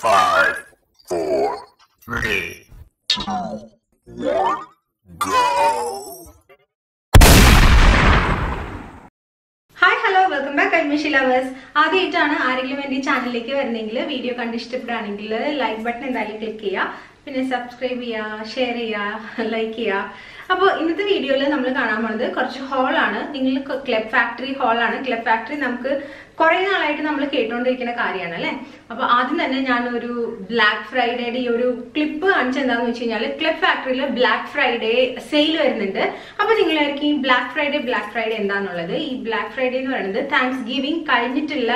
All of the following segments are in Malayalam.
Five, four, three, two, one, go. Hi hello welcome back admission lovers ആദ്യമായിട്ടാണ് ആരെങ്കിലും എൻ്റെ ഈ ചാനലിലേക്ക് വരുന്നെങ്കിൽ വീഡിയോ കണ്ട് ഇഷ്ടപ്പെടുകയാണെങ്കിൽ ലൈക്ക് ബട്ടൺ എന്തായാലും ക്ലിക്ക് ചെയ്യുക പിന്നെ സബ്സ്ക്രൈബ് ചെയ്യുക ഷെയർ ചെയ്യുക ലൈക്ക് ചെയ്യുക അപ്പോൾ ഇന്നത്തെ വീഡിയോയിൽ നമ്മൾ കാണാൻ പോണത് കുറച്ച് ഹോളാണ് നിങ്ങൾ ക്ലബ് ഫാക്ടറി ഹോളാണ് ക്ലബ് ഫാക്ടറി നമുക്ക് കുറേ നാളായിട്ട് നമ്മൾ കേട്ടുകൊണ്ടിരിക്കുന്ന കാര്യമാണ് അല്ലേ അപ്പോൾ ആദ്യം തന്നെ ഞാൻ ഒരു ബ്ലാക്ക് ഫ്രൈഡേയുടെ ഈ ഒരു ക്ലിപ്പ് കാണിച്ചത് എന്താണെന്ന് വെച്ച് കഴിഞ്ഞാൽ ക്ലബ് ഫാക്ടറിയിൽ ബ്ലാക്ക് ഫ്രൈഡേ സെയിൽ വരുന്നുണ്ട് അപ്പോൾ നിങ്ങളായിരിക്കും ഈ ബ്ലാക്ക് ഫ്രൈഡേ ബ്ലാക്ക് ഫ്രൈഡേ എന്താണെന്നുള്ളത് ഈ ബ്ലാക്ക് ഫ്രൈഡേ എന്ന് പറയുന്നത് താങ്ക്സ് ഗിവിംഗ് കഴിഞ്ഞിട്ടുള്ള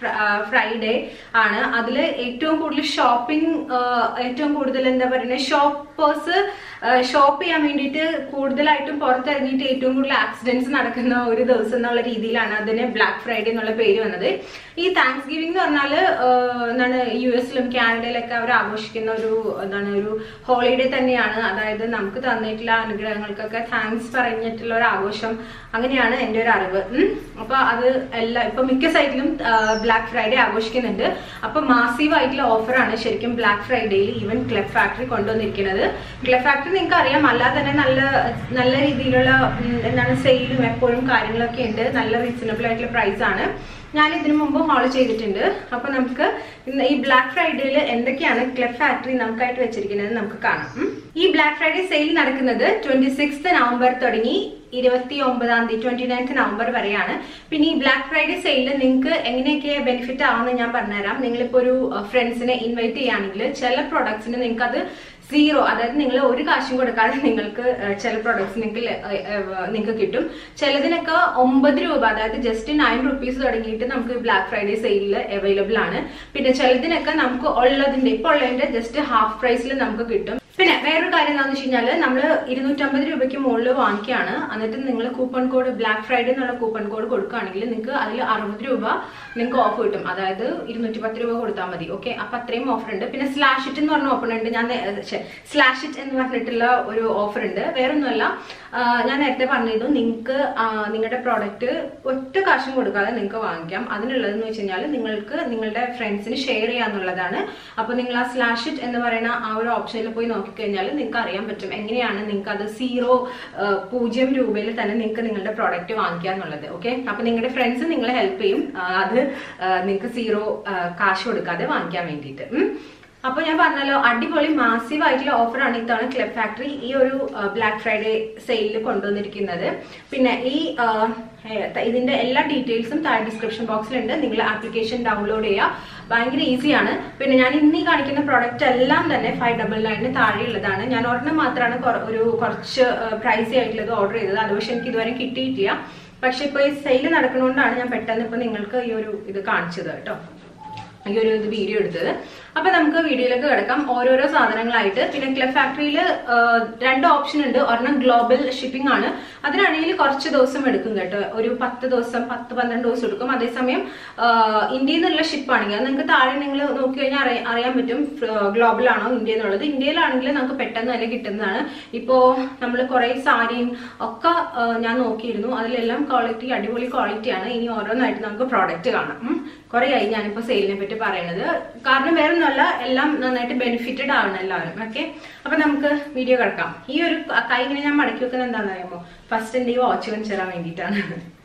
ഫ്രൈഡേ ആണ് അതിൽ ഏറ്റവും കൂടുതൽ ഷോപ്പിംഗ് ഏറ്റവും കൂടുതൽ എന്താ പറയുന്നത് ഷോപ്പേഴ്സ് ഷോപ്പ് ചെയ്യാൻ വേണ്ടിയിട്ട് കൂടുതലായിട്ടും പുറത്തിറങ്ങിയിട്ട് ഏറ്റവും കൂടുതൽ ആക്സിഡൻസ് നടക്കുന്ന ഒരു ദിവസം എന്നുള്ള രീതിയിലാണ് അതിന് ബ്ലാക്ക് ഫ്രൈഡേ എന്നുള്ള പേര് വന്നത് ഈ താങ്ക്സ് ഗിവിംഗ് എന്ന് പറഞ്ഞാൽ എന്താണ് യു എസിലും കാനഡയിലൊക്കെ അവർ ആഘോഷിക്കുന്ന ഒരു എന്താണ് ഒരു ഹോളിഡേ തന്നെയാണ് അതായത് നമുക്ക് തന്നിട്ടുള്ള അനുഗ്രഹങ്ങൾക്കൊക്കെ താങ്ക്സ് പറഞ്ഞിട്ടുള്ള ഒരു ആഘോഷം അങ്ങനെയാണ് എൻ്റെ ഒരു അറിവ് ഉം. അപ്പൊ അത് എല്ലാ ഇപ്പൊ മിക്ക സൈറ്റിലും ബ്ലാക്ക് ഫ്രൈഡേ ആഘോഷിക്കുന്നുണ്ട് അപ്പൊ മാസീവ് ആയിട്ടുള്ള ഓഫറാണ് ശരിക്കും ബ്ലാക്ക് ഫ്രൈഡേയിൽ ഈവൻ ക്ലബ് ഫാക്ടറി കൊണ്ടുവന്നിരിക്കുന്നത് ക്ലബ് ഫാക്ടറി നിങ്ങൾക്ക് അറിയാം അല്ലാതെ തന്നെ നല്ല നല്ല രീതിയിലുള്ള ഉം, എന്താണ് സെയിലും എപ്പോഴും കാര്യങ്ങളൊക്കെ ഉണ്ട് നല്ല റീസണബിൾ ആയിട്ടുള്ള പ്രൈസ് ആണ് ഞാൻ ഇതിനു മുമ്പ് ഹോൾ ചെയ്തിട്ടുണ്ട് അപ്പൊ നമുക്ക് ഇന്ന് ഈ ബ്ലാക്ക് ഫ്രൈഡേയിൽ എന്തൊക്കെയാണ് ക്ലബ് ഫാക്ടറി നമുക്കായിട്ട് വെച്ചിരിക്കുന്നത് നമുക്ക് കാണാം ഉം. ഈ ബ്ലാക്ക് ഫ്രൈഡേ സെയിൽ നടക്കുന്നത് ട്വന്റി സിക്സ് നവംബർ തുടങ്ങി ഇരുപത്തി ഒമ്പതാം തീയതി ട്വന്റി നയൻത്ത് നവംബർ വരെയാണ് പിന്നെ ഈ ബ്ലാക്ക് ഫ്രൈഡേ സെയിലിൽ നിങ്ങൾക്ക് എങ്ങനെയൊക്കെ ബെനിഫിറ്റ് ആവുമെന്ന് ഞാൻ പറഞ്ഞുതരാം നിങ്ങളിപ്പോൾ ഒരു ഫ്രണ്ട്സിനെ ഇൻവൈറ്റ് ചെയ്യുകയാണെങ്കിൽ ചില പ്രൊഡക്ട്സിന് നിങ്ങൾക്ക് അത് സീറോ അതായത് നിങ്ങൾ ഒരു കാശും കൊടുക്കാതെ നിങ്ങൾക്ക് ഏഹ്, ചില പ്രൊഡക്ട്സ് നിങ്ങൾക്ക് ല- ഏഹ്, ഏഹ്, നിങ്ങൾക്ക് കിട്ടും ചിലതിനൊക്കെ ഒമ്പത് രൂപ അതായത് ജസ്റ്റ് നയൻ റുപ്പീസ് തുടങ്ങിയിട്ട് നമുക്ക് ബ്ലാക്ക് ഫ്രൈഡേ സെയിലിൽ അവൈലബിൾ ആണ് പിന്നെ ചിലതിനൊക്കെ നമുക്ക് ഉള്ളതിന്റെ ഇപ്പോൾ ഉള്ളതിന്റെ ജസ്റ്റ് ഹാഫ് പ്രൈസിൽ നമുക്ക് കിട്ടും പിന്നെ വേറൊരു കാര്യം എന്താണെന്ന് വെച്ച് കഴിഞ്ഞാൽ നമ്മൾ ഇരുന്നൂറ്റമ്പത് രൂപയ്ക്ക് മുകളിൽ വാങ്ങിക്കുകയാണ് എന്നിട്ട് നിങ്ങൾ കൂപ്പൺ കോഡ് ബ്ലാക്ക് ഫ്രൈഡേ എന്നുള്ള കൂപ്പൺ കോഡ് കൊടുക്കുകയാണെങ്കിൽ നിങ്ങൾക്ക് അതിൽ അറുപത് രൂപ നിങ്ങൾക്ക് ഓഫ് കിട്ടും അതായത് ഇരുന്നൂറ്റി പത്ത് രൂപ കൊടുത്താൽ മതി ഓക്കെ അപ്പൊ അത്രയും ഓഫർ ഉണ്ട് പിന്നെ സ്ലാഷ് ഇറ്റ് എന്ന് പറഞ്ഞ ഓപ്പൺ ഉണ്ട് ഞാൻ സ്ലാഷ് ഇറ്റ് എന്ന് പറഞ്ഞിട്ടുള്ള ഒരു ഓഫർ ഉണ്ട് വേറൊന്നുമല്ല ആ, ഞാൻ നേരത്തെ പറഞ്ഞിരുന്നു നിങ്ങൾക്ക് നിങ്ങളുടെ പ്രോഡക്റ്റ് ഒറ്റ കാശും കൊടുക്കാതെ നിങ്ങൾക്ക് വാങ്ങിക്കാം അതിനുള്ളതെന്ന് വെച്ച് കഴിഞ്ഞാൽ നിങ്ങൾക്ക് നിങ്ങളുടെ ഫ്രണ്ട്സിന് ഷെയർ ചെയ്യാന്നുള്ളതാണ് അപ്പൊ നിങ്ങൾ ആ സ്ലാഷ് ഇറ്റ് എന്ന് പറയുന്ന ആ ഒരു ഓപ്ഷനിൽ പോയി നോക്കിക്കഴിഞ്ഞാൽ നിങ്ങൾക്ക് അറിയാൻ പറ്റും എങ്ങനെയാണ് നിങ്ങൾക്ക് അത് സീറോ പൂജ്യം രൂപയിൽ തന്നെ നിങ്ങൾക്ക് നിങ്ങളുടെ പ്രോഡക്റ്റ് വാങ്ങിക്കുക എന്നുള്ളത് ഓക്കെ അപ്പൊ നിങ്ങളുടെ ഫ്രണ്ട്സ് നിങ്ങളെ ഹെൽപ്പ് ചെയ്യും ആ, അത് നിങ്ങൾക്ക് സീറോ കാശ് കൊടുക്കാതെ വാങ്ങിക്കാൻ വേണ്ടിയിട്ട് ഉം. അപ്പൊ ഞാൻ പറഞ്ഞല്ലോ അടിപൊളി മാസീവ് ആയിട്ടുള്ള ഓഫറാണ് ഇത്തവണ ക്ലബ് ഫാക്ടറി ഈ ഒരു ബ്ലാക്ക് ഫ്രൈഡേ സെയിലിൽ കൊണ്ടുവന്നിരിക്കുന്നത് പിന്നെ ഈ ആ, ഏ, ഇതിന്റെ എല്ലാ ഡീറ്റെയിൽസും താഴെ ഡിസ്ക്രിപ്ഷൻ ബോക്സിലുണ്ട് നിങ്ങൾ ആപ്ലിക്കേഷൻ ഡൗൺലോഡ് ചെയ്യുക ഭയങ്കര ഈസിയാണ് പിന്നെ ഞാൻ ഇന്നീ കാണിക്കുന്ന പ്രോഡക്റ്റ് എല്ലാം തന്നെ ഫൈവ് ഡബിൾ നയനിന് താഴെയുള്ളതാണ് ഞാൻ ഒരെണ്ണം മാത്രമാണ് കൊറ- ഒരു കുറച്ച് പ്രൈസി ആയിട്ടുള്ളത് ഓർഡർ ചെയ്തത് അത് പക്ഷെ എനിക്ക് ഇതുവരെ കിട്ടിയിട്ടില്ല പക്ഷെ ഇപ്പൊ ഈ സെയിൽ നടക്കുന്നതുകൊണ്ടാണ് ഞാൻ പെട്ടെന്ന് ഇപ്പൊ നിങ്ങൾക്ക് ഈ ഒരു ഇത് കാണിച്ചത് കേട്ടോ ഈ ഒരു ഇത് വീഡിയോ എടുത്തത് അപ്പൊ നമുക്ക് വീഡിയോയിലേക്ക് കിടക്കാം ഓരോരോ സാധനങ്ങളായിട്ട് പിന്നെ ക്ലബ് ഫാക്ടറിയിൽ രണ്ട് ഓപ്ഷൻ ഉണ്ട് ഒരെണ്ണം ഗ്ലോബൽ ഷിപ്പിംഗ് ആണ് അതിനാണെങ്കിൽ കുറച്ച് ദിവസം എടുക്കും കേട്ടോ ഒരു പത്ത് ദിവസം പത്ത് പന്ത്രണ്ട് ദിവസം എടുക്കും അതേസമയം ഇന്ത്യയിൽ നിന്നുള്ള ഷിപ്പ് ആണെങ്കിൽ അത് നിങ്ങൾക്ക് താഴെ നിങ്ങൾ നോക്കി കഴിഞ്ഞാൽ അറിയാൻ അറിയാൻ പറ്റും ഗ്ലോബൽ ആണോ ഇന്ത്യ എന്നുള്ളത് ഇന്ത്യയിലാണെങ്കിൽ നമുക്ക് പെട്ടെന്ന് തന്നെ കിട്ടുന്നതാണ് ഇപ്പോ നമ്മൾ കുറെ സാരിയും ഒക്കെ ആ, ഞാൻ നോക്കിയിരുന്നു അതിലെല്ലാം ക്വാളിറ്റി അടിപൊളി ക്വാളിറ്റിയാണ് ഇനി ഓരോന്നായിട്ട് നമുക്ക് പ്രോഡക്റ്റ് കാണാം ഉം. കുറെ ആയി ഞാനിപ്പോ സെയിലിനെ പറ്റി പറയുന്നത് കാരണം വേറെ ഒന്നുമല്ല എല്ലാം നന്നായിട്ട് ബെനിഫിറ്റഡ് ആവണം എല്ലാവരും ഓക്കെ അപ്പൊ നമുക്ക് വീഡിയോ കിടക്കാം ഈ ഒരു ക- കൈ ഇങ്ങനെ ഞാൻ മടക്കി വെക്കുന്നത് എന്താണെന്ന് അറിയുമോ ഫസ്റ്റ് എന്റെ ഈ വാച്ച് കാണിച്ചു തരാൻ വേണ്ടിയിട്ടാണ്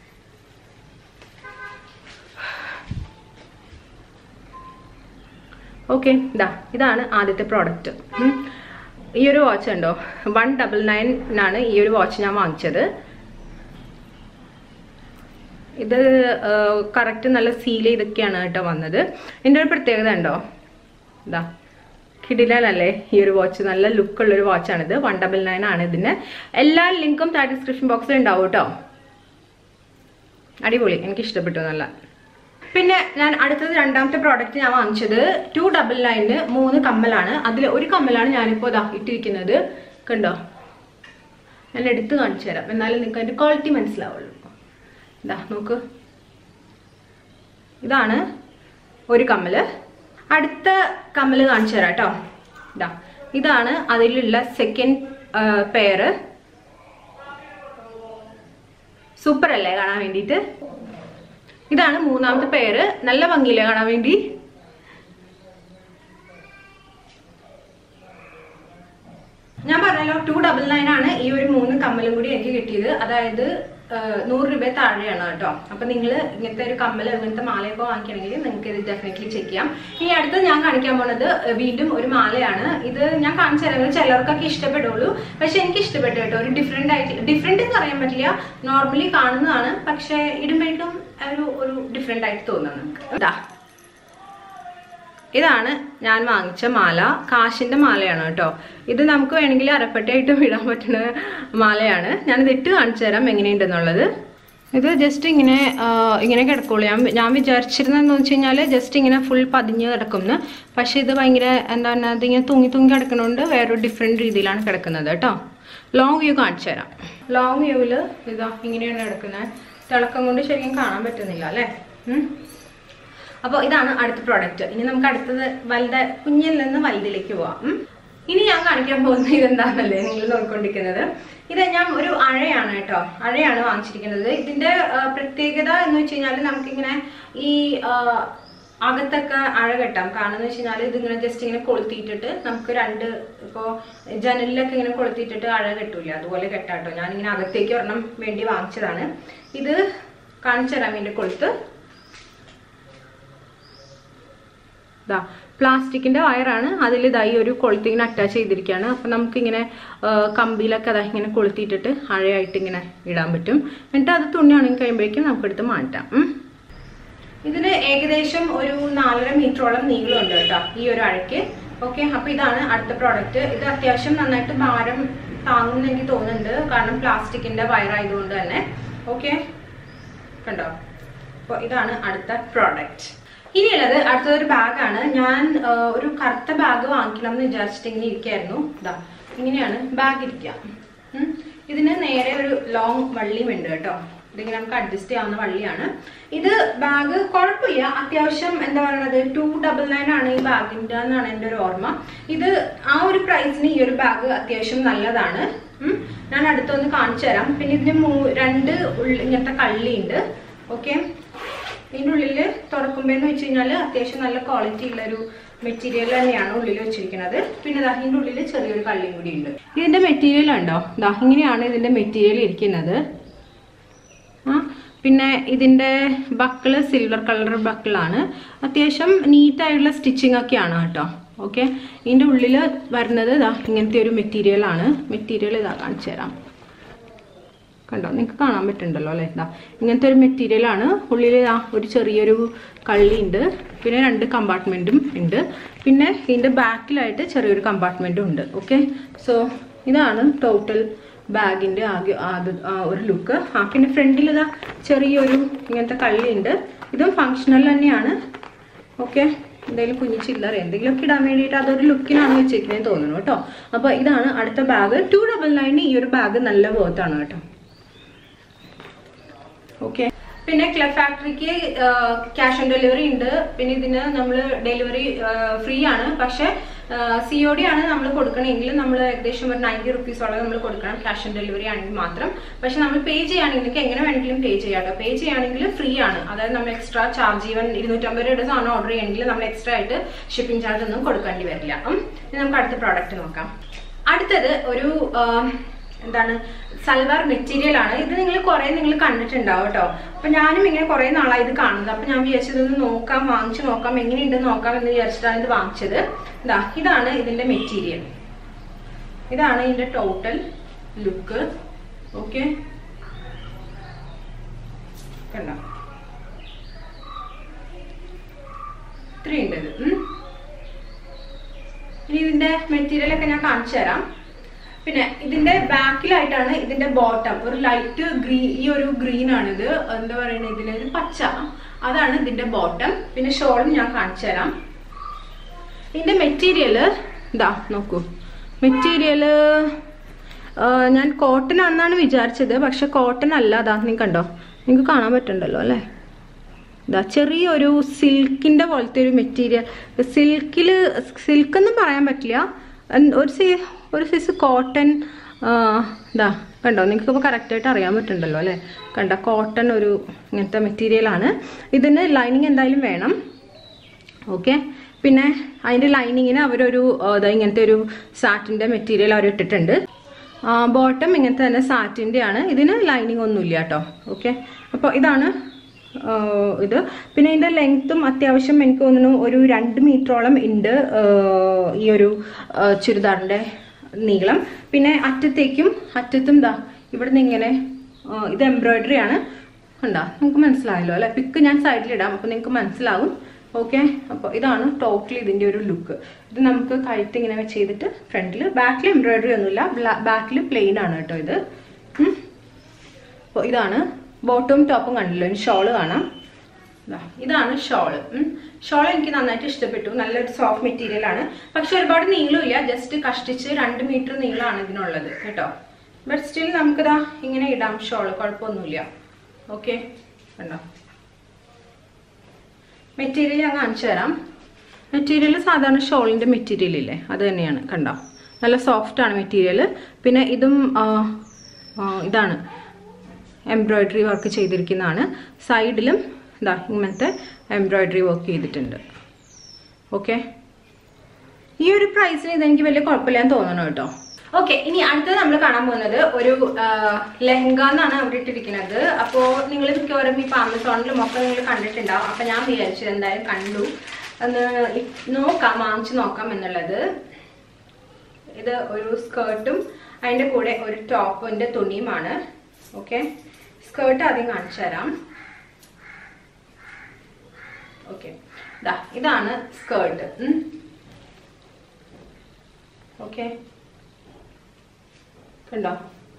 ഓക്കെ ഇതാ ഇതാണ് ആദ്യത്തെ പ്രോഡക്റ്റ് ഈ ഒരു വാച്ച് ഉണ്ടോ വൺ ഡബിൾ നയൻ ഈ ഒരു വാച്ച് ഞാൻ വാങ്ങിച്ചത് ഇത് കറക്റ്റ് നല്ല സീൽ ചെയ്തൊക്കെയാണ് കേട്ടോ വന്നത് ഇതിൻ്റെ ഒരു പ്രത്യേകത ഉണ്ടോ ഇതാ കിടിലല്ലേ ഈ ഒരു വാച്ച് നല്ല ലുക്കുള്ള ഒരു വാച്ചാണിത് വൺ ഡബിൾ നയൻ ആണ് ഇതിന് എല്ലാ ലിങ്കും താഴെ ഡിസ്ക്രിപ്ഷൻ ബോക്സിൽ ഉണ്ടാവും കേട്ടോ അടിപൊളി എനിക്ക് ഇഷ്ടപ്പെട്ടു നല്ല പിന്നെ ഞാൻ അടുത്തത് രണ്ടാമത്തെ പ്രോഡക്റ്റ് ഞാൻ വാങ്ങിച്ചത് ടു ഡബിൾ നയന് മൂന്ന് കമ്മലാണ് അതിൽ ഒരു കമ്മലാണ് ഞാനിപ്പോൾ ഇതാ ഇട്ടിരിക്കുന്നത് കണ്ടോ ഞാൻ എടുത്ത് കാണിച്ചു തരാം എന്നാലും നിങ്ങൾക്ക് അതിൻ്റെ ക്വാളിറ്റി മനസ്സിലാവുള്ളൂ ഇതാ നോക്ക് ഇതാണ് ഒരു കമ്മല് അടുത്ത കമ്മല് കാണിച്ചു തരാം കേട്ടോ ഇതാ ഇതാണ് അതിലുള്ള സെക്കൻഡ് പെയർ സൂപ്പർ അല്ലേ കാണാൻ വേണ്ടിയിട്ട് ഇതാണ് മൂന്നാമത്തെ പെയർ നല്ല ഭംഗിയില്ലേ കാണാൻ വേണ്ടി പറഞ്ഞല്ലോ ടു ഡബിൾ നയൻ ആണ് ഈ ഒരു മൂന്ന് കമ്മലും കൂടി എനിക്ക് കിട്ടിയത് അതായത് ആഹ്, നൂറ് രൂപ താഴെയാണ് കേട്ടോ അപ്പൊ നിങ്ങൾ ഇങ്ങനത്തെ ഒരു കമ്മൽ ഇങ്ങനത്തെ മാലയൊക്കെ വാങ്ങിക്കണമെങ്കിൽ നിങ്ങൾക്ക് ഇത് ഡെഫിനറ്റ്ലി ചെക്ക് ചെയ്യാം ഇനി അടുത്ത് ഞാൻ കാണിക്കാൻ പോണത് വീണ്ടും ഒരു മാലയാണ് ഇത് ഞാൻ കാണിച്ചു തരാം ചിലർക്കൊക്കെ ഇഷ്ടപ്പെടുള്ളൂ പക്ഷെ എനിക്ക് ഇഷ്ടപ്പെട്ടു കേട്ടോ ഒരു ഡിഫറെന്റ് ആയിട്ട് ഡിഫറെന്റ് എന്ന് പറയാൻ പറ്റില്ല നോർമലി കാണുന്നതാണ് പക്ഷെ ഇടുമ്പോഴേക്കും ഒരു ഒരു ഡിഫറെന്റ് ആയിട്ട് തോന്നുന്നു നമുക്ക് ഇതാ ഇതാണ് ഞാൻ വാങ്ങിച്ച മാല കാശിന്റെ മാലയാണ് കേട്ടോ ഇത് നമുക്ക് വേണമെങ്കിൽ അരപ്പട്ടയായിട്ട് ഇടാൻ പറ്റുന്ന മാലയാണ് ഞാനിത് ഇട്ട് കാണിച്ചു തരാം എങ്ങനെയുണ്ടെന്നുള്ളത് ഇത് ജസ്റ്റ് ഇങ്ങനെ ആ, ഇങ്ങനെ കിടക്കുള്ളൂ ഞാൻ ഞാൻ വിചാരിച്ചിരുന്നതെന്ന് വെച്ച് കഴിഞ്ഞാൽ ജസ്റ്റ് ഇങ്ങനെ ഫുൾ പതിഞ്ഞ് കിടക്കുന്നു പക്ഷെ ഇത് ഭയങ്കര എന്താ പറയുക ഇതിങ്ങനെ തൂങ്ങി തൂങ്ങി കിടക്കുന്നതുകൊണ്ട് വേറൊരു ഡിഫറെൻറ്റ് രീതിയിലാണ് കിടക്കുന്നത് കേട്ടോ ലോങ് വ്യൂ കാണിച്ചു തരാം ലോങ് വ്യൂവിൽ ഇതാ ഇങ്ങനെയാണ് കിടക്കുന്നത് തിളക്കം കൊണ്ട് ശരിക്കും കാണാൻ പറ്റുന്നില്ല അല്ലേ ഉം. അപ്പോൾ ഇതാണ് അടുത്ത പ്രോഡക്റ്റ് ഇനി നമുക്ക് അടുത്തത് വലുത കുഞ്ഞിൽ നിന്ന് വലുതിലേക്ക് പോവാം ഉം. ഇനി ഞാൻ കാണിക്കാൻ പോകുന്നത് ഇതെന്താണെന്നല്ലേ നിങ്ങൾ നോക്കിക്കൊണ്ടിരിക്കുന്നത് ഇത് ഞാൻ ഒരു അഴയാണ് കേട്ടോ അഴയാണ് വാങ്ങിച്ചിരിക്കുന്നത് ഇതിന്റെ ആ, പ്രത്യേകത എന്ന് വെച്ച് കഴിഞ്ഞാൽ നമുക്കിങ്ങനെ ഈ ആ, അകത്തൊക്കെ അഴ കെട്ടാം കാരണം എന്ന് വെച്ച് കഴിഞ്ഞാൽ ഇതിങ്ങനെ ജസ്റ്റ് ഇങ്ങനെ കൊളുത്തിയിട്ടിട്ട് നമുക്ക് രണ്ട് ഇപ്പോൾ ജനലിലൊക്കെ ഇങ്ങനെ കൊളുത്തിയിട്ടിട്ട് അഴ കെട്ടൂല അതുപോലെ കെട്ടാട്ടോ ഞാനിങ്ങനെ അകത്തേക്ക് ഒരെണ്ണം വേണ്ടി വാങ്ങിച്ചതാണ് ഇത് കാണിച്ചു തരാം ഇതിന്റെ കൊളുത്ത് ഇതാ പ്ലാസ്റ്റിക്കിന്റെ വയറാണ് അതിൽ ഇതായി ഒരു കൊളുത്തിങ്ങനെ അറ്റാച്ച് ചെയ്തിരിക്കുകയാണ് അപ്പം നമുക്കിങ്ങനെ ആ, കമ്പിയിലൊക്കെ അതാ ഇങ്ങനെ കൊളുത്തിയിട്ടിട്ട് അഴയായിട്ട് ഇങ്ങനെ ഇടാൻ പറ്റും എന്നിട്ട് അത് തുണി ഉണങ്ങി കഴിയുമ്പോഴേക്കും നമുക്കെടുത്ത് മാറ്റാം ഉം. ഇതിന് ഏകദേശം ഒരു നാലര മീറ്ററോളം നീളമുണ്ട് കേട്ടോ ഈ ഒരു അഴയ്ക്ക് ഓക്കെ അപ്പൊ ഇതാണ് അടുത്ത പ്രോഡക്റ്റ് ഇത് അത്യാവശ്യം നന്നായിട്ട് ഭാരം താങ്ങുമെന്ന് എനിക്ക് തോന്നുന്നുണ്ട് കാരണം പ്ലാസ്റ്റിക്കിന്റെ വയറായതുകൊണ്ട് തന്നെ ഓക്കെ കണ്ടോ അപ്പോൾ ഇതാണ് അടുത്ത പ്രോഡക്റ്റ് ഇനിയുള്ളത് അടുത്തൊരു ബാഗാണ് ഞാൻ ആ, ഒരു കറുത്ത ബാഗ് വാങ്ങിക്കണം എന്ന് വിചാരിച്ചിട്ട് ഇങ്ങനെ ഇരിക്കായിരുന്നു ഇതാ ഇങ്ങനെയാണ് ബാഗ് ഇരിക്കുക ഉം. ഇതിന് നേരെ ഒരു ലോങ് വള്ളിയും ഉണ്ട് കേട്ടോ ഇതിങ്ങനെ നമുക്ക് അഡ്ജസ്റ്റ് ചെയ്യാവുന്ന വള്ളിയാണ് ഇത് ബാഗ് കുഴപ്പമില്ല അത്യാവശ്യം എന്താ പറയുന്നത് ടു ഡബിൾ നയൻ ആണ് ഈ ബാഗിൻ്റെ എന്നാണ് എൻ്റെ ഒരു ഓർമ്മ ഇത് ആ ഒരു പ്രൈസിന് ഈ ഒരു ബാഗ് അത്യാവശ്യം നല്ലതാണ് ഉം. ഞാൻ അടുത്തൊന്ന് കാണിച്ചു തരാം പിന്നെ ഇതിന് മൂ- രണ്ട് ഉള്ളി ഇങ്ങനത്തെ കള്ളിയുണ്ട് ഓക്കെ ഇതിൻ്റെ ഉള്ളിൽ തുറക്കുമ്പോൾ എന്ന് വെച്ച് കഴിഞ്ഞാൽ അത്യാവശ്യം നല്ല ക്വാളിറ്റി ഉള്ള ഒരു മെറ്റീരിയൽ തന്നെയാണ് ഉള്ളിൽ വെച്ചിരിക്കുന്നത് പിന്നെ ദാ ഇതിൻ്റെ ഉള്ളിൽ ചെറിയൊരു കള്ളിയും കൂടി ഉണ്ട് ഇതിൻ്റെ മെറ്റീരിയൽ ഉണ്ടോ ദാ ഇങ്ങനെയാണ് ഇതിൻ്റെ മെറ്റീരിയൽ ഇരിക്കുന്നത് ആ പിന്നെ ഇതിൻ്റെ ബക്കിള് സിൽവർ കളർ ബക്കിളാണ് അത്യാവശ്യം നീറ്റായിട്ടുള്ള സ്റ്റിച്ചിങ് ഒക്കെയാണ് കേട്ടോ ഓക്കെ ഇതിൻ്റെ ഉള്ളിൽ വരുന്നത് ഇതാ ഇങ്ങനത്തെ ഒരു മെറ്റീരിയൽ ആണ് മെറ്റീരിയൽ ഇതാ കാണിച്ചു തരാം കണ്ടോ നിങ്ങൾക്ക് കാണാൻ പറ്റുന്നുണ്ടല്ലോ അല്ലേ ഇതാ ഇങ്ങനത്തെ ഒരു മെറ്റീരിയൽ ആണ് ഉള്ളിൽ ഇതാ ഒരു ചെറിയൊരു കള്ളി ഉണ്ട് പിന്നെ രണ്ട് കമ്പാർട്ട്മെൻറ്റും ഉണ്ട് പിന്നെ ഇതിൻ്റെ ബാക്കിലായിട്ട് ചെറിയൊരു കമ്പാർട്ട്മെൻറ്റും ഉണ്ട് ഓക്കെ സോ ഇതാണ് ടോട്ടൽ ബാഗിൻ്റെ ആകെ ആദ്യ ആ ഒരു ലുക്ക് ആ പിന്നെ ഫ്രണ്ടിൽ ഇതാ ചെറിയൊരു ഇങ്ങനത്തെ കള്ളി ഉണ്ട് ഇതും ഫങ്ഷണൽ തന്നെയാണ് ഓക്കെ എന്തെങ്കിലും കുഞ്ഞു ചില്ലറ എന്തെങ്കിലുമൊക്കെ ഇടാൻ വേണ്ടിയിട്ട് അതൊരു ലുക്കിനാണ് വെച്ചിരിക്കുന്നത് തോന്നുന്നു കേട്ടോ അപ്പോൾ ഇതാണ് അടുത്ത ബാഗ് ടു ഡബിൾ നയന് ഈ ഒരു ബാഗ് നല്ല വേർത്താണ് കേട്ടോ ഓക്കെ പിന്നെ ക്ലബ് ഫാക്ടറിക്ക് ക്യാഷ് ഓൺ ഡെലിവറി ഉണ്ട് പിന്നെ ഇതിന് നമ്മൾ ഡെലിവറി ഫ്രീ ആണ് പക്ഷെ സി ഒ ഡി ആണ് നമ്മൾ കൊടുക്കണമെങ്കിൽ നമ്മൾ ഏകദേശം ഒരു നയൻറ്റി റുപ്പീസോളം നമ്മൾ കൊടുക്കണം ക്യാഷ് ഓൺ ഡെലിവറി ആണെങ്കിൽ മാത്രം പക്ഷെ നമ്മൾ പേ ചെയ്യുകയാണെങ്കിൽ നിങ്ങൾക്ക് എങ്ങനെ വേണമെങ്കിലും പേ ചെയ്യാം കേട്ടോ പേ ചെയ്യുകയാണെങ്കിൽ ഫ്രീ ആണ് അതായത് നമ്മൾ എക്സ്ട്രാ ചാർജ് ഈവൻ ഇരുന്നൂറ്റമ്പത് രൂപയുടെ സാധനം ഓർഡർ ചെയ്യണമെങ്കിൽ നമ്മൾ എക്സ്ട്രാ ആയിട്ട് ഷിപ്പിംഗ് ചാർജ് ഒന്നും കൊടുക്കേണ്ടി വരില്ല ഉം. ഇനി നമുക്ക് അടുത്ത പ്രോഡക്റ്റ് നോക്കാം അടുത്തത് ഒരു ആ, എന്താണ് സൽവാർ മെറ്റീരിയൽ ആണ് ഇത് നിങ്ങൾ കുറെ നിങ്ങൾ കണ്ടിട്ടുണ്ടാവും കേട്ടോ അപ്പൊ ഞാനും ഇങ്ങനെ കുറെ നാളായി ഇത് കാണുന്നത് അപ്പൊ ഞാൻ വിചാരിച്ചത് ഇത് നോക്കാം വാങ്ങിച്ചു നോക്കാം എങ്ങനെയുണ്ടെന്ന് നോക്കാം എന്ന് വിചാരിച്ചിട്ടാണ് ഇത് വാങ്ങിച്ചത് ഇതാ ഇതാണ് ഇതിന്റെ മെറ്റീരിയൽ ഇതാണ് ഇതിന്റെ ടോട്ടൽ ലുക്ക് ഓക്കെ കണ്ടോ ഇത്രയുണ്ട് ഇത് ഉം. ഇനി ഇതിന്റെ മെറ്റീരിയൽ ഒക്കെ ഞാൻ കാണിച്ചു തരാം പിന്നെ ഇതിന്റെ ബാക്കിലായിട്ടാണ് ഇതിന്റെ ബോട്ടം ഒരു ലൈറ്റ് ഗ്രീൻ ഈ ഒരു ഗ്രീൻ ആണിത് എന്താ പറയുന്നത് ഇതിന് ഒരു പച്ച അതാണ് ഇതിന്റെ ബോട്ടം പിന്നെ ഷോളും ഞാൻ കാണിച്ചു തരാം ഇതിന്റെ മെറ്റീരിയല് ഇതാ നോക്കൂ മെറ്റീരിയല് ഞാൻ കോട്ടൺ ആണെന്നാണ് വിചാരിച്ചത് പക്ഷെ കോട്ടൺ അല്ല അതാ നീ കണ്ടോ നിങ്ങൾക്ക് കാണാൻ പറ്റുന്നുണ്ടല്ലോ അല്ലേ ഇതാ ചെറിയൊരു സിൽക്കിന്റെ പോലത്തെ ഒരു മെറ്റീരിയൽ സിൽക്കിൽ സിൽക്ക് ഒന്നും പറയാൻ പറ്റില്ല അൻ- ഒരു സൈ ഒരു സൈസ് കോട്ടൺ ഇതാ കണ്ടോ നിങ്ങൾക്ക് ഇപ്പോൾ കറക്റ്റായിട്ട് അറിയാൻ പറ്റുന്നുണ്ടല്ലോ അല്ലേ കണ്ട കോട്ടൺ ഒരു ഇങ്ങനത്തെ മെറ്റീരിയലാണ് ഇതിന് ലൈനിങ് എന്തായാലും വേണം ഓക്കെ പിന്നെ അതിന്റെ ലൈനിങ്ങിന് അവരൊരു ആ, ദാ ഇങ്ങനത്തെ ഒരു സാറ്റിന്റെ മെറ്റീരിയൽ അവർ ഇട്ടിട്ടുണ്ട് ബോട്ടം ഇങ്ങനത്തെ തന്നെ സാറ്റിന്റെ ആണ് ഇതിന് ലൈനിങ് ഒന്നുമില്ല കേട്ടോ ഓക്കെ അപ്പോൾ ഇതാണ് ആ, ഇത് പിന്നെ ഇതിന്റെ ലെങ്ത്തും അത്യാവശ്യം എനിക്ക് തോന്നുന്നു ഒരു രണ്ട് മീറ്ററോളം ഉണ്ട് ആ, ഈ ഒരു ആ, ചുരിദാറിന്റെ നീളം പിന്നെ അറ്റത്തേക്കും അറ്റത്തും ദാ ഇവിടുന്ന് ഇങ്ങനെ ആ, ഇത് എംബ്രോയിഡറി ആണ് കണ്ടോ നിങ്ങൾക്ക് മനസ്സിലായല്ലോ അല്ലെ പിക്ക് ഞാൻ സൈഡിലിടാം അപ്പോൾ നിങ്ങൾക്ക് മനസ്സിലാവും ഓക്കെ അപ്പോൾ ഇതാണ് ടോട്ടലി ഇതിന്റെ ഒരു ലുക്ക് ഇത് നമുക്ക് കഴുത്ത് ഇങ്ങനെ വെച്ച് ചെയ്തിട്ട് ഫ്രണ്ടിൽ ബാക്കിൽ എംബ്രോയിഡറി ഒന്നുമില്ല ബാക്കിൽ പ്ലെയിൻ ആണ് കേട്ടോ ഇത് ഉം. അപ്പോൾ ഇതാണ് ബോട്ടവും ടോപ്പും കണ്ടില്ലോ ഇനി ഷോള് കാണാം ദാ, ഇതാണ് ഷോള് ഷോൾ എനിക്ക് നന്നായിട്ട് ഇഷ്ടപ്പെട്ടു നല്ലൊരു സോഫ്റ്റ് മെറ്റീരിയൽ ആണ് പക്ഷെ ഒരുപാട് നീളമില്ല ജസ്റ്റ് കഷ്ടിച്ച് രണ്ട് മീറ്റർ നീളമാണ് ഇതിനുള്ളത് കേട്ടോ ബട്ട് സ്റ്റിൽ നമുക്കിതാ ഇങ്ങനെ ഇടാം ഷോള് കുഴപ്പമൊന്നുമില്ല ഓക്കെ കണ്ടോ മെറ്റീരിയൽ ഞാൻ കാണിച്ചു തരാം മെറ്റീരിയൽ സാധാരണ ഷോളിന്റെ മെറ്റീരിയൽ ഇല്ലേ അത് തന്നെയാണ് കണ്ടോ നല്ല സോഫ്റ്റ് ആണ് മെറ്റീരിയൽ പിന്നെ ഇതും ആ, ആ, ഇതാണ് എംബ്രോയിഡറി വർക്ക് ചെയ്തിരിക്കുന്നതാണ് സൈഡിലും ഇതാ ഇങ്ങനത്തെ എംബ്രോയിഡറി വർക്ക് ചെയ്തിട്ടുണ്ട് ഓക്കെ ഈ ഒരു പ്രൈസിന് ഇതെനിക്ക് വലിയ കുഴപ്പമില്ലാന്ന് തോന്നണം കേട്ടോ ഓക്കെ ഇനി അടുത്തത് നമ്മൾ കാണാൻ പോകുന്നത് ഒരു ലെഹങ്ക എന്നാണ് അവിടെ ഇട്ടിരിക്കുന്നത് അപ്പോൾ നിങ്ങൾ മിക്കവാറും ഈ ആമസോണിലും ഒക്കെ നിങ്ങൾ കണ്ടിട്ടുണ്ടാവും അപ്പൊ ഞാൻ വിചാരിച്ചു എന്തായാലും കണ്ടു ഒന്ന് ഇ- നോക്കാം വാങ്ങിച്ചു നോക്കാം എന്നുള്ളത് ഇത് ഒരു സ്കേർട്ടും അതിന്റെ കൂടെ ഒരു ടോപ്പിന്റെ തുണിയുമാണ് ഓക്കെ സ്കേർട്ട് ആദ്യം കാണിച്ചു തരാം ഓക്കെ ഇതാണ് സ്കേർട്ട് ഓക്കെ കണ്ടോ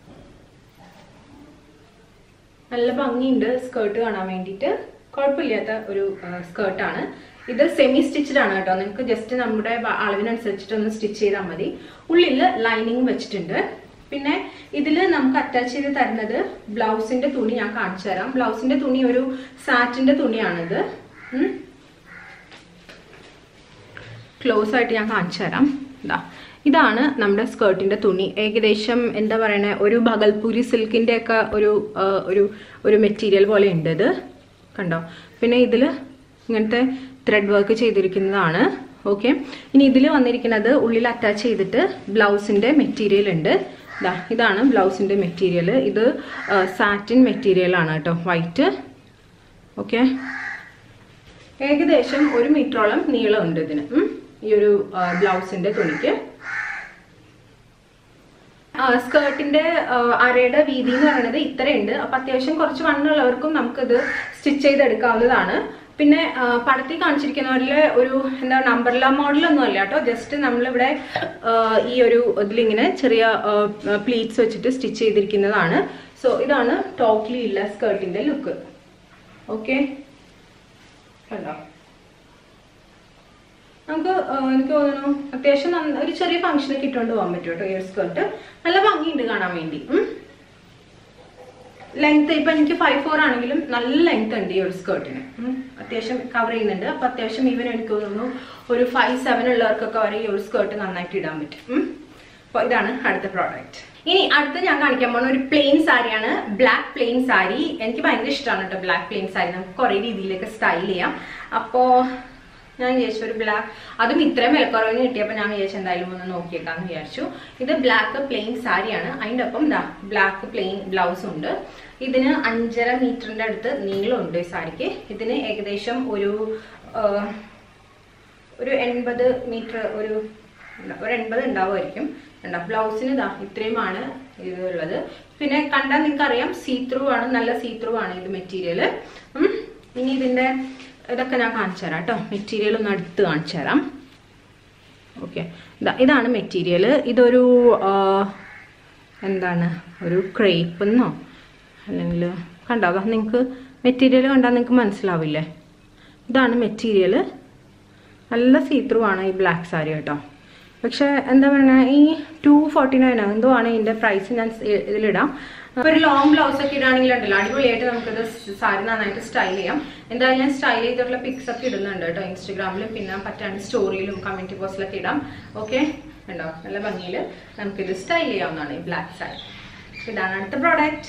നല്ല ഭംഗിയുണ്ട് സ്കേർട്ട് കാണാൻ വേണ്ടിയിട്ട് കുഴപ്പമില്ലാത്ത ഒരു സ്കേർട്ടാണ് ഇത് സെമി സ്റ്റിച്ചഡ് ആണ് കേട്ടോ നിങ്ങൾക്ക് ജസ്റ്റ് നമ്മുടെ വ- അളവിനനുസരിച്ചിട്ട് ഒന്ന് സ്റ്റിച്ച് ചെയ്താൽ മതി ഉള്ളിൽ ലൈനിങ് വെച്ചിട്ടുണ്ട് പിന്നെ ഇതിൽ നമുക്ക് അറ്റാച്ച് ചെയ്ത് തരുന്നത് ബ്ലൗസിന്റെ തുണി ഞാൻ കാണിച്ചു തരാം ബ്ലൗസിന്റെ തുണി ഒരു സാറ്റിന്റെ തുണിയാണിത് ഉം. ക്ലോസ് ആയിട്ട് ഞാൻ കാണിച്ചു തരാം ഇതാ ഇതാണ് നമ്മുടെ സ്കേർട്ടിന്റെ തുണി ഏകദേശം എന്താ പറയണേ ഒരു ഭഗൽപൂരി സിൽക്കിന്റെ ഒക്കെ ഒരു ആ, ഒരു ഒരു മെറ്റീരിയൽ പോലെ ഉണ്ട് ഇത് കണ്ടോ പിന്നെ ഇതിൽ ഇങ്ങനത്തെ ത്രെഡ് വർക്ക് ചെയ്തിരിക്കുന്നതാണ് ഓക്കെ ഇനി ഇതിൽ വന്നിരിക്കുന്നത് ഉള്ളിൽ അറ്റാച്ച് ചെയ്തിട്ട് ബ്ലൗസിന്റെ മെറ്റീരിയൽ ഉണ്ട് ദാ ഇതാണ് ബ്ലൗസിന്റെ മെറ്റീരിയൽ ഇത് സാറ്റിൻ മെറ്റീരിയൽ ആണ് കേട്ടോ വൈറ്റ് ഓക്കെ ഏകദേശം ഒരു മീറ്ററോളം നീളമുണ്ട് ഇതിന് ഉം. ഈ ഒരു ആ, ബ്ലൗസിന്റെ തുണിക്ക് ആ, സ്കേർട്ടിന്റെ ആ, അരയുടെ വീതി എന്ന് പറയുന്നത് ഇത്രയുണ്ട് അപ്പൊ അത്യാവശ്യം കുറച്ച് വണ്ണുള്ളവർക്കും നമുക്കിത് സ്റ്റിച്ച് ചെയ്തെടുക്കാവുന്നതാണ് പിന്നെ ആ, പടത്തിൽ കാണിച്ചിരിക്കുന്നവരിൽ ഒരു എന്താ നമ്പർല മോഡലൊന്നും അല്ല കേട്ടോ ജസ്റ്റ് നമ്മളിവിടെ ആ, ഈ ഒരു ഇതിലിങ്ങനെ ചെറിയ പ്ലീറ്റ്സ് വെച്ചിട്ട് സ്റ്റിച്ച് ചെയ്തിരിക്കുന്നതാണ് സോ ഇതാണ് ടോട്ടലി ഉള്ള സ്കേർട്ടിന്റെ ലുക്ക് ഓക്കെ കണ്ടോ നമുക്ക് ആ, എനിക്ക് തോന്നുന്നു അത്യാവശ്യം നന്ന- ഒരു ചെറിയ ഫംഗ്ഷനൊക്കെ ഇട്ടുകൊണ്ട് പോകാൻ പറ്റും കേട്ടോ ഈ ഒരു സ്കേർട്ട് നല്ല ഭംഗിയുണ്ട് കാണാൻ വേണ്ടി ലെങ്ത് ഇപ്പൊ എനിക്ക് ഫൈവ് ഫോർ ആണെങ്കിലും നല്ല ലെങ്ത് ഉണ്ട് ഈ ഒരു സ്കേർട്ടിന് അത്യാവശ്യം കവർ ചെയ്യുന്നുണ്ട് അപ്പൊ അത്യാവശ്യം ഈവൻ എനിക്ക് തോന്നുന്നു ഒരു ഫൈവ് സെവൻ ഉള്ളവർക്കൊക്കെ വരെ ഈ ഒരു സ്കേർട്ട് നന്നായിട്ട് ഇടാൻ പറ്റും ഉം. അപ്പൊ ഇതാണ് അടുത്ത പ്രോഡക്റ്റ് ഇനി അടുത്ത് ഞാൻ കാണിക്കാൻ പോകുന്ന ഒരു പ്ലെയിൻ സാരിയാണ് ബ്ലാക്ക് പ്ലെയിൻ സാരി എനിക്ക് ഭയങ്കര ഇഷ്ടമാണ് കേട്ടോ ബ്ലാക്ക് പ്ലെയിൻ സാരി നമുക്ക് കുറെ രീതിയിലൊക്കെ സ്റ്റൈൽ ചെയ്യാം അപ്പോ ഞാൻ വിചാരിച്ചു ഒരു ബ്ലാക്ക് അതും ഇത്രയും വിലക്കുറവിന് കിട്ടിയപ്പോൾ ഞാൻ വിചാരിച്ചു എന്തായാലും ഒന്ന് നോക്കിയേക്കാന്ന് വിചാരിച്ചു ഇത് ബ്ലാക്ക് പ്ലെയിൻ സാരിയാണ് അതിൻ്റെ ഒപ്പം ദാ ബ്ലാക്ക് പ്ലെയിൻ ബ്ലൗസ് ഉണ്ട് ഇതിന് അഞ്ചര മീറ്ററിന്റെ അടുത്ത് നീളമുണ്ട് ഈ സാരിക്ക് ഇതിന് ഏകദേശം ഒരു ആ, ഒരു എൺപത് മീറ്റർ ഒരു ഒരു എൺപത് ഉണ്ടാവുമായിരിക്കും കണ്ടോ ബ്ലൗസിന് ഇതാ ഇത്രയുമാണ് ഇത് ഉള്ളത് പിന്നെ കണ്ടാൽ നിങ്ങൾക്ക് അറിയാം സീ ത്രൂ ആണ് നല്ല സീ ത്രൂ ആണ് ഇത് മെറ്റീരിയൽ ഇനി ഇതിന്റെ ഇതൊക്കെ ഞാൻ കാണിച്ചു തരാം കേട്ടോ മെറ്റീരിയൽ ഒന്ന് അടുത്ത് കാണിച്ചു തരാം ഓക്കെ ഇതാണ് മെറ്റീരിയൽ ഇതൊരു ആ, എന്താണ് ഒരു ക്രേപ്പ് എന്നോ അല്ലെങ്കിൽ കണ്ടോ നിങ്ങൾക്ക് മെറ്റീരിയൽ കണ്ടാൽ നിങ്ങൾക്ക് മനസ്സിലാവില്ലേ ഇതാണ് മെറ്റീരിയൽ നല്ല സീത്രൂ ആണ് ഈ ബ്ലാക്ക് സാരി കേട്ടോ പക്ഷെ എന്താ പറയുക ഈ ടു ഫോർട്ടി നയൻ എന്തോ ആണ് ഇതിന്റെ പ്രൈസ് ഞാൻ സ് ഇതിലിടാം അപ്പൊ ഒരു ലോങ് ബ്ലൗസ് ഒക്കെ ഇടാണെങ്കിൽ ഉണ്ടല്ലോ അടിപൊളിയായിട്ട് നമുക്കിത് സാരി നന്നായിട്ട് സ്റ്റൈൽ ചെയ്യാം എന്തായാലും ഞാൻ സ്റ്റൈൽ ചെയ്തിട്ടുള്ള പിക്സ് ഒക്കെ ഇടുന്നുണ്ട് കേട്ടോ ഇൻസ്റ്റഗ്രാമിലും പിന്നെ പറ്റാണ്ട് സ്റ്റോറിയിലും കമ്മ്യൂണിറ്റി പോസ്റ്റിലൊക്കെ ഇടാം ഓക്കെ ഉണ്ടോ നല്ല ഭംഗിയിൽ നമുക്കിത് സ്റ്റൈൽ ചെയ്യാവുന്നതാണ് ഈ ബ്ലാക്ക് സാരി ഇതാണ് അടുത്ത പ്രോഡക്റ്റ്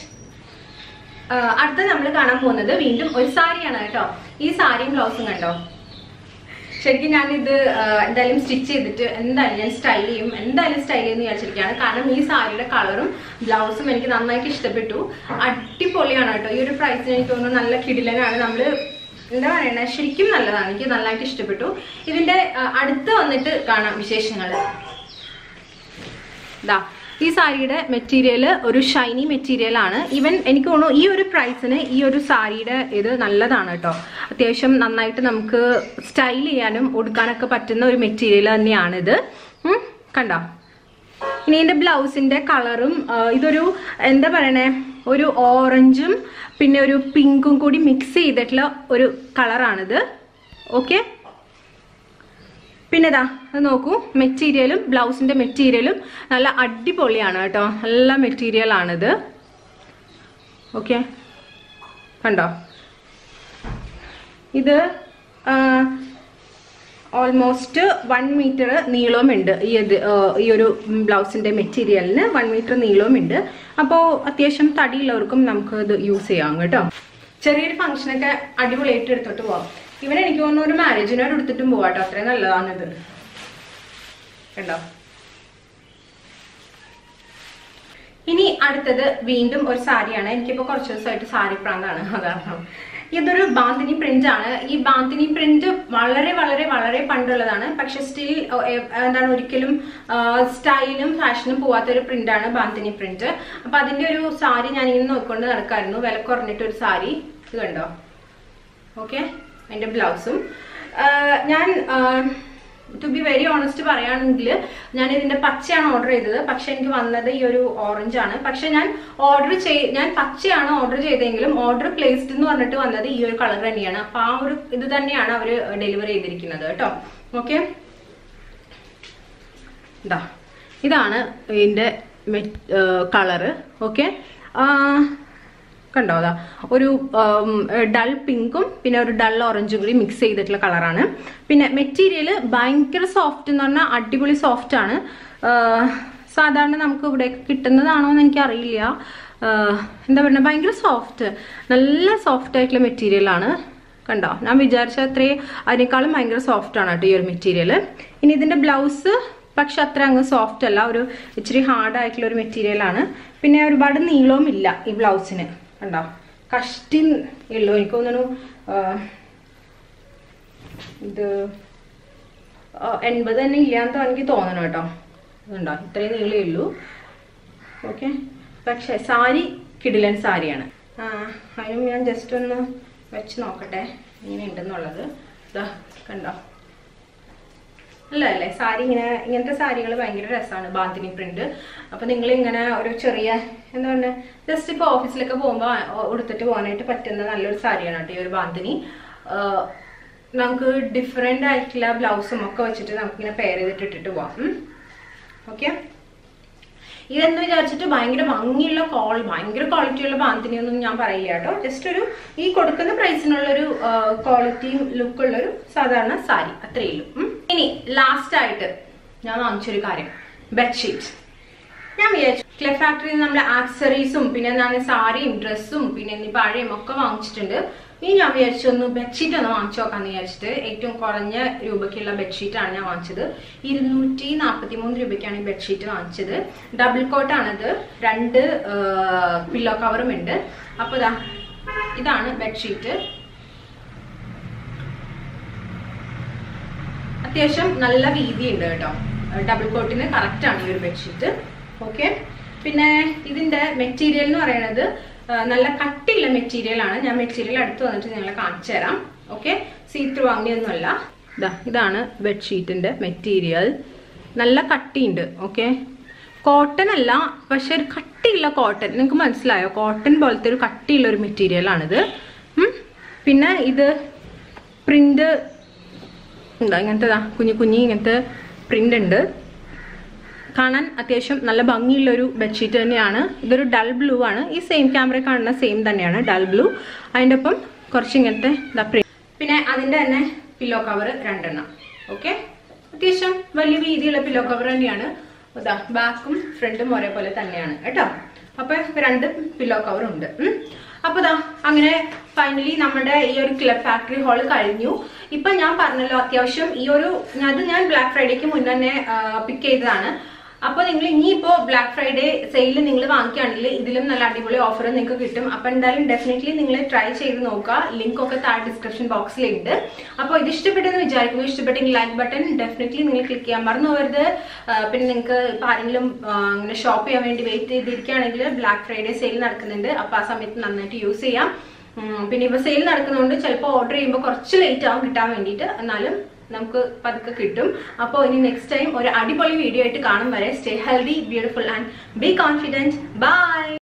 അടുത്ത നമ്മൾ കാണാൻ പോകുന്നത് വീണ്ടും ഒരു സാരിയാണ് കേട്ടോ ഈ സാരിയും ബ്ലൗസും കണ്ടോ ശരിക്കും ഞാനിത് ആ, എന്തായാലും സ്റ്റിച്ച് ചെയ്തിട്ട് എന്തായാലും ഞാൻ സ്റ്റൈൽ ചെയ്യും എന്തായാലും സ്റ്റൈൽ ചെയ്യുന്ന വിചാരിച്ചിരിക്കുകയാണ് കാരണം ഈ സാരിയുടെ കളറും ബ്ലൗസും എനിക്ക് നന്നായിട്ട് ഇഷ്ടപ്പെട്ടു അടിപൊളിയാണ് കേട്ടോ ഈ ഒരു പ്രൈസിന് എനിക്ക് തോന്നുന്നു നല്ല കിടിലനാണ് നമ്മള് എന്താ പറയണേ ശരിക്കും നല്ലതാണ് എനിക്ക് നല്ലതായിട്ട് ഇഷ്ടപ്പെട്ടു ഇതിന്റെ ആ, അടുത്ത് വന്നിട്ട് കാണാം വിശേഷങ്ങൾ ദാ ഈ സാരിയുടെ മെറ്റീരിയൽ ഒരു ഷൈനി മെറ്റീരിയൽ ആണ് ഈവൻ എനിക്ക് തോന്നുന്നു ഈ ഒരു പ്രൈസിന് ഈ ഒരു സാരിയുടെ ഇത് നല്ലതാണ് കേട്ടോ അത്യാവശ്യം നന്നായിട്ട് നമുക്ക് സ്റ്റൈൽ ചെയ്യാനും ഉടുക്കാനൊക്കെ പറ്റുന്ന ഒരു മെറ്റീരിയൽ തന്നെയാണിത് ഉം, കണ്ടോ ഇനി ഇതിന്റെ ബ്ലൗസിന്റെ കളറും ഇതൊരു എന്താ പറയണേ ഒരു ഓറഞ്ചും പിന്നെ ഒരു പിങ്കും കൂടി മിക്സ് ചെയ്തിട്ടുള്ള ഒരു കളറാണിത് ഓക്കെ പിന്നെ ഇതാ അത് നോക്കൂ മെറ്റീരിയലും ബ്ലൗസിന്റെ മെറ്റീരിയലും നല്ല അടിപൊളിയാണ് കേട്ടോ നല്ല മെറ്റീരിയൽ ആണിത് ഓക്കെ കണ്ടോ ഇത് ഓൾമോസ്റ്റ് വൺ മീറ്റർ നീളവുമുണ്ട് ഈ ഇത് ആ, ഈ ഒരു ബ്ലൗസിന്റെ മെറ്റീരിയലിന് വൺ മീറ്റർ നീളവുമുണ്ട് അപ്പോൾ അത്യാവശ്യം തടിയുള്ളവർക്കും നമുക്ക് ഇത് യൂസ് ചെയ്യാം കേട്ടോ ചെറിയൊരു ഫംഗ്ഷനൊക്കെ അടിപൊളിയായിട്ട് എടുത്തിട്ട് പോവാം ഇവൻ എനിക്ക് തോന്നുന്നു ഒരു മാരേജിനോട് എടുത്തിട്ടും പോവാട്ടോ അത്രയും നല്ലതാണിത് കണ്ടോ ഇനി അടുത്തത് വീണ്ടും ഒരു സാരിയാണ് എനിക്കിപ്പോ കുറച്ച് ദിവസമായിട്ട് സാരി പ്രാന്താണ് അതാണ് ഇതൊരു ബാന്തിനി പ്രിന്റ് ആണ് ഈ ബാന്തിനി പ്രിന്റ് വളരെ വളരെ വളരെ പണ്ടുള്ളതാണ് പക്ഷെ സ്റ്റിൽ എന്താണ് ഒരിക്കലും സ്റ്റൈലും ഫാഷനും പോവാത്ത ഒരു പ്രിന്റ് ആണ് ബാന്തിനി പ്രിന്റ് അപ്പൊ അതിന്റെ ഒരു സാരി ഞാൻ ഇങ്ങനെ നോക്കിക്കൊണ്ട് നടക്കായിരുന്നു വില കുറഞ്ഞിട്ട് ഒരു സാരി ഇത് കണ്ടോ ഓക്കെ അതിന്റെ ബ്ലൗസും ഞാൻ ടു ബി വെരി ഓണസ്റ്റ് പറയുകയാണെങ്കിൽ ഞാൻ ഇതിന്റെ പച്ചയാണ് ഓർഡർ ചെയ്തത് പക്ഷെ എനിക്ക് വന്നത് ഈ ഒരു ഓറഞ്ച് ആണ് പക്ഷെ ഞാൻ ഓർഡർ ചെയ് ഞാൻ പച്ചയാണ് ഓർഡർ ചെയ്തെങ്കിലും ഓർഡർ പ്ലേസ്ഡ് എന്ന് പറഞ്ഞിട്ട് വന്നത് ഈ ഒരു കളർ തന്നെയാണ് അപ്പൊ ആ ഒരു ഇത് തന്നെയാണ് അവർ ഡെലിവറി ചെയ്തിരിക്കുന്നത് കേട്ടോ ഓക്കെ ഇതാ ഇതാണ് ഇതിന്റെ കളറ് ഓക്കെ കണ്ടോ അതാ ഒരു ഡൾ പിങ്കും പിന്നെ ഒരു ഡൾ ഓറഞ്ചും കൂടി മിക്സ് ചെയ്തിട്ടുള്ള കളറാണ് പിന്നെ മെറ്റീരിയൽ ഭയങ്കര സോഫ്റ്റ് എന്ന് പറഞ്ഞാൽ അടിപൊളി സോഫ്റ്റ് ആണ് ആ, സാധാരണ നമുക്ക് ഇവിടെ കിട്ടുന്നതാണോ എന്ന് എനിക്കറിയില്ല ആ, എന്താ പറയുക ഭയങ്കര സോഫ്റ്റ് നല്ല സോഫ്റ്റ് ആയിട്ടുള്ള മെറ്റീരിയൽ ആണ് കണ്ടോ ഞാൻ വിചാരിച്ച അത്രയും അതിനേക്കാളും ഭയങ്കര സോഫ്റ്റ് ആണ് കേട്ടോ ഈ ഒരു മെറ്റീരിയൽ ഇനി ഇതിന്റെ ബ്ലൗസ് പക്ഷെ അത്ര അങ്ങ് സോഫ്റ്റ് അല്ല ഒരു ഇച്ചിരി ഹാർഡ് ആയിട്ടുള്ള ഒരു മെറ്റീരിയൽ ആണ് പിന്നെ ഒരുപാട് നീളവും ഇല്ല ഈ ബ്ലൗസിന് കണ്ടോ കഷ്ടി ഉള്ളൂ എനിക്ക് തോന്നുന്നു ആ, ഇത് ആ, എൺപത് തന്നെ ഇല്ലാന്ന് എനിക്ക് തോന്നണം കേട്ടോ ഇതുണ്ടോ ഇത്രയും നീളേ ഉള്ളൂ ഓക്കെ പക്ഷെ സാരി കിടിലൻ സാരിയാണ് ആ അതിനും ഞാൻ ജസ്റ്റ് ഒന്ന് വെച്ച് നോക്കട്ടെ ഇങ്ങനെ ഉണ്ടെന്നുള്ളത് ഇതാ കണ്ടോ അല്ല അല്ലേ സാരി ഇങ്ങനെ ഇങ്ങനത്തെ സാരികൾ ഭയങ്കര രസമാണ് ബാന്തിനി പ്രിന്റ് അപ്പൊ നിങ്ങൾ ഇങ്ങനെ ഒരു ചെറിയ എന്താ പറയുക ജസ്റ്റ് ഇപ്പൊ ഓഫീസിലൊക്കെ പോകുമ്പോൾ ഉടുത്തിട്ട് പോകാനായിട്ട് പറ്റുന്ന നല്ലൊരു സാരിയാണ് കേട്ടോ ഈ ഒരു ബാന്തിനി ആ, നമുക്ക് ഡിഫറെന്റ് ആയിട്ടുള്ള ബ്ലൗസും ഒക്കെ വെച്ചിട്ട് നമുക്ക് ഇങ്ങനെ പെയർ ചെയ്തിട്ട് ഇട്ടിട്ട് പോവാം ഓക്കെ ഇതെന്ന് വിചാരിച്ചിട്ട് ഭയങ്കര ഭംഗിയുള്ള കോൾ ഭയങ്കര ക്വാളിറ്റിയുള്ള ബാന്തിനി ഒന്നും ഞാൻ പറയില്ല കേട്ടോ ജസ്റ്റ് ഒരു ഈ കൊടുക്കുന്ന പ്രൈസിനുള്ളൊരു ക്വാളിറ്റിയും ലുക്കുള്ളൊരു സാധാരണ സാരി അത്രയേ ഉള്ളൂ ഉം. ഇനി ലാസ്റ്റ് ആയിട്ട് ഞാൻ വാങ്ങിച്ചൊരു കാര്യം ബെഡ്ഷീറ്റ് ഞാൻ വിചാരിച്ചു ക്ലെ ഫാക്ടറിയിൽ നമ്മൾ ആക്സറീസും പിന്നെ എന്താണ് സാരിയും ഡ്രസ്സും പിന്നെ ഇനി പഴയും ഒക്കെ വാങ്ങിച്ചിട്ടുണ്ട് ഇനി ഞാൻ വിചാരിച്ചു ഒന്ന് ബെഡ്ഷീറ്റ് ഒന്ന് വാങ്ങിച്ചു നോക്കാന്ന് വിചാരിച്ചിട്ട് ഏറ്റവും കുറഞ്ഞ രൂപയ്ക്കുള്ള ബെഡ്ഷീറ്റ് ആണ് ഞാൻ വാങ്ങിച്ചത് ഇരുന്നൂറ്റി നാൽപ്പത്തി മൂന്ന് രൂപയ്ക്കാണ് ഈ ബെഡ്ഷീറ്റ് വാങ്ങിച്ചത് ഡബിൾ കോട്ടാണിത് രണ്ട് പില്ലോ കവറും ഉണ്ട് അപ്പൊ ഇതാ ഇതാണ് ബെഡ്ഷീറ്റ് അത്യാവശ്യം നല്ല വീതി ഉണ്ട് കേട്ടോ ഡബിൾ കോട്ടിന് കറക്റ്റ് ആണ് ഈ ഒരു ബെഡ്ഷീറ്റ് ഓക്കെ പിന്നെ ഇതിന്റെ മെറ്റീരിയൽ എന്ന് പറയുന്നത് ആ, നല്ല കട്ടിയുള്ള മെറ്റീരിയൽ ആണ് ഞാൻ മെറ്റീരിയൽ അടുത്ത് വന്നിട്ട് നിങ്ങളെ കാണിച്ചു തരാം ഓക്കെ സീത്രൂ അങ്ങനെയൊന്നുമല്ല ഇതാ ഇതാണ് ബെഡ്ഷീറ്റിന്റെ മെറ്റീരിയൽ നല്ല കട്ടിയുണ്ട് ഓക്കെ കോട്ടൺ അല്ല പക്ഷെ ഒരു കട്ടിയുള്ള കോട്ടൺ നിങ്ങൾക്ക് മനസ്സിലായോ കോട്ടൺ പോലത്തെ ഒരു കട്ടിയുള്ള ഒരു മെറ്റീരിയൽ ആണിത് ഉം. പിന്നെ ഇത് പ്രിന്റ് എന്താ ഇങ്ങനത്തെ കുഞ്ഞു കുഞ്ഞി ഇങ്ങനത്തെ പ്രിന്റ് ഉണ്ട് കാണാൻ അത്യാവശ്യം നല്ല ഭംഗിയുള്ള ഒരു ബെഡ്ഷീറ്റ് തന്നെയാണ് ഇതൊരു ഡൾ ബ്ലൂ ആണ് ഈ സെയിം ക്യാമറ കാണുന്ന സെയിം തന്നെയാണ് ഡൾ ബ്ലൂ അതിൻ്റെ ഒപ്പം കുറച്ച് ഇങ്ങനത്തെ ഇതാ print. പിന്നെ അതിൻ്റെ തന്നെ പില്ലോ കവർ രണ്ടെണ്ണം ഓക്കെ അത്യാവശ്യം വലിയ വീതിയുള്ള പില്ലോ കവർ തന്നെയാണ് ഇതാ ബാക്കും ഫ്രണ്ടും ഒരേപോലെ തന്നെയാണ് കേട്ടോ അപ്പൊ രണ്ട് പില്ലോ കവർ ഉണ്ട് ഉം. അപ്പൊ ദാ അങ്ങനെ ഫൈനലി നമ്മുടെ ഈ ഒരു ക്ലബ് ഫാക്ടറി ഹാൾ കഴിഞ്ഞു ഇപ്പൊ ഞാൻ പറഞ്ഞല്ലോ അത്യാവശ്യം ഈ ഒരു അത് ഞാൻ ബ്ലാക്ക് ഫ്രൈഡേക്ക് മുന്നേ തന്നെ പിക്ക് ചെയ്തതാണ് അപ്പൊ നിങ്ങൾ ഇനിയിപ്പോ ബ്ലാക്ക് ഫ്രൈഡേ സെയിൽ നിങ്ങൾ വാങ്ങിക്കുകയാണെങ്കിൽ ഇതിലും നല്ല അടിപൊളി ഓഫർ നിങ്ങൾക്ക് കിട്ടും അപ്പൊ എന്തായാലും ഡെഫിനറ്റ്ലി നിങ്ങൾ ട്രൈ ചെയ്ത് നോക്കുക ലിങ്ക് ഒക്കെ താഴെ ഡിസ്ക്രിപ്ഷൻ ബോക്സിലുണ്ട് അപ്പോൾ ഇത് ഇഷ്ടപ്പെട്ടെന്ന് വിചാരിക്കുന്നു ഇഷ്ടപ്പെട്ടെങ്കിൽ ലൈക്ക് ബട്ടൺ ഡെഫിനറ്റ്ലി നിങ്ങൾ ക്ലിക്ക് ചെയ്യാൻ മറന്നു പോകരുത് ആ, പിന്നെ നിങ്ങൾക്ക് ഇപ്പൊ ആരെങ്കിലും ആ, അങ്ങനെ ഷോപ്പ് ചെയ്യാൻ വേണ്ടി വെയിറ്റ് ചെയ്തിരിക്കുകയാണെങ്കിൽ ബ്ലാക്ക് ഫ്രൈഡേ സെയിൽ നടക്കുന്നുണ്ട് അപ്പൊ ആ സമയത്ത് നന്നായിട്ട് യൂസ് ചെയ്യാം ഉം, പിന്നെ ഇപ്പൊ സെയിൽ നടക്കുന്നതുകൊണ്ട് ചിലപ്പോൾ ഓർഡർ ചെയ്യുമ്പോൾ കുറച്ച് ലേറ്റ് ആവും കിട്ടാൻ വേണ്ടിയിട്ട് എന്നാലും നമുക്ക് പതുക്കെ കിട്ടും അപ്പോൾ ഇനി നെക്സ്റ്റ് ടൈം ഒരു അടിപൊളി വീഡിയോ ആയിട്ട് കാണും വരെ stay healthy beautiful and be confident by